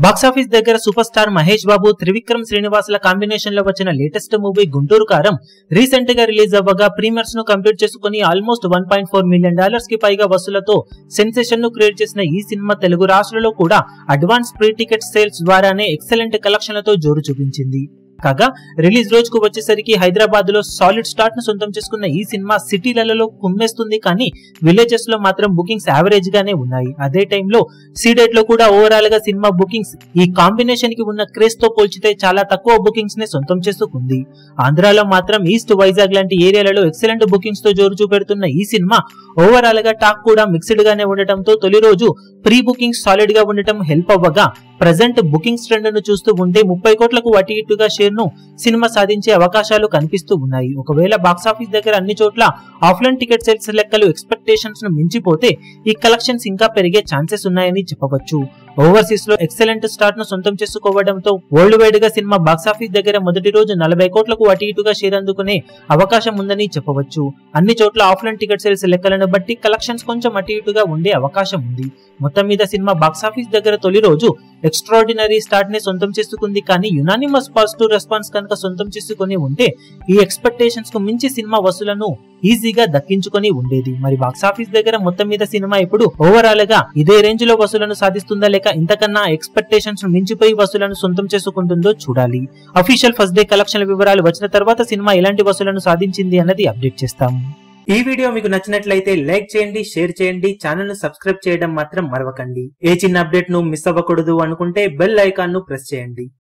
box office దగ్గర super star Mahesh Babu Trivikram శ్రీనివాసుల combination లో వచ్చిన latest movie Guntur Kaaram recent గా రిలీజ్ అవ్వగా ప్రీమియర్స్ ను కంప్లీట్ చేసుకుని almost one point four million dollars కి పైగా వసూలతో సెన్సేషన్ ను క్రియేట్ చేసిన ఈ సినిమా తెలుగు రాష్ట్రాలలో కూడా అడ్వాన్స్ ప్రీ టికెట్ సేల్స్ ద్వారానే ఎక్సలెంట్ కలెక్షన్లతో జోరు చూపించింది కాగా రిలీజ్ రోజుకు వచ్చేసరికి హైదరాబాద్ లో సాలిడ్ స్టార్ట్ ను సొంతం చేసుకున్న ఈ సినిమా సిటీలలో కుమ్మేస్తుంది కానీ విలేజెస్ లో మాత్రం బుకింగ్స్ యావరేజ్ గానే ఉన్నాయి అదే టైంలో సీడెడ్ లో కూడా ఓవరాల్ గా సినిమా బుకింగ్స్ ఈ కాంబినేషన్ కి ఉన్న క్రేజ్ తో పోల్చితే చాలా తక్కువ బుకింగ్స్ ని సొంతం చేసుకుంది ఆంధ్రాలో మాత్రం ఈస్ట్ వైజాగ్ లాంటి ఏరియాలలో ఎక్సలెంట్ బుకింగ్స్ తో జోరు చూపెడుతున్న ఈ సినిమా ఓవరాల్ గా టాక్ కూడా మిక్స్డ్ గానే ఉండటంతో తొలి రోజు ప్రీ బుకింగ్స్ సాలిడ్ గా ఉండటం హెల్ప్ అవ్వగా ప్రజెంట్ బుకింగ్స్ ట్రెండ్ ను చూస్తూ ఉంటే ముప్పై కోట్లకు అటు ఇటుగా షేర్ ను సినిమా సాధించే అవకాశాలు కనిపిస్తూ ఉన్నాయి ఒకవేళ బాక్సాఫీస్ దగ్గర అన్ని చోట్ల ఆఫ్లైన్ టికెట్ సేల్స్ లెక్కలు ఎక్స్పెక్టేషన్స్ ను మించిపోతే ఈ కలెక్షన్స్ ఇంకా పెరిగే ఛాన్సెస్ ఉన్నాయని చెప్పవచ్చు ఓవర్సీస్ లో ఎక్సలెంట్ స్టార్ట్ ను సొంతం చేసుకోవడంతో వరల్డ్ వైడ్ గా సినిమా బాక్సాఫీస్ దగ్గర మొదటి రోజు నలభై కోట్లకు అటు ఇటుగా షేర్ అందుకునే అవకాశం ఉందని చెప్పవచ్చు అన్ని చోట్ల ఆఫ్లైన్ టికెట్ సేల్స్ లెక్కలను బట్టి కలెక్షన్స్ కొంచెం అటు ఇటుగా ఉండే అవకాశం ఉంది మొత్తం మీద సినిమా బాక్సాఫీస్ దగ్గర తొలి రోజు ఎక్స్ట్రాడినరీ స్టార్ట్ ని సొంతం చేసుకుంది కానీ యునానిమస్ పాజిటివ్ రెస్పాన్స్ కనుక సొంతం చేసుకుని ఉంటే ఈ ఎక్స్పెక్టేషన్స్ కు మించి సినిమా వసూలను ఈజీగా దక్కించుకొని ఉండేది మరి బాక్సాఫీస్ దగ్గర మొత్తం మీద సినిమా ఇప్పుడు ఓవరాల్ గా ఇదే రేంజ్ లో వసూలను సాధిస్తుందా లేక ఇంతకన్నా ఎక్స్పెక్టేషన్స్ మించిపోయి వసూలను సొంతం చేసుకుంటుందో చూడాలి అఫీషియల్ ఫస్ట్ డే కలెక్షన్ వివరాలు వచ్చిన తర్వాత సినిమా ఎలాంటి వసూలను సాధించింది అన్నది అప్డేట్ చేస్తాము ఈ వీడియో మీకు నచ్చినట్లయితే లైక్ చేయండి షేర్ చేయండి ఛానల్ ను సబ్స్క్రైబ్ చేయడం మాత్రం మరవకండి ఏ చిన్న అప్డేట్ ను మిస్ అవ్వకూడదు అనుకుంటే బెల్ ఐకాన్ ను ప్రెస్ చేయండి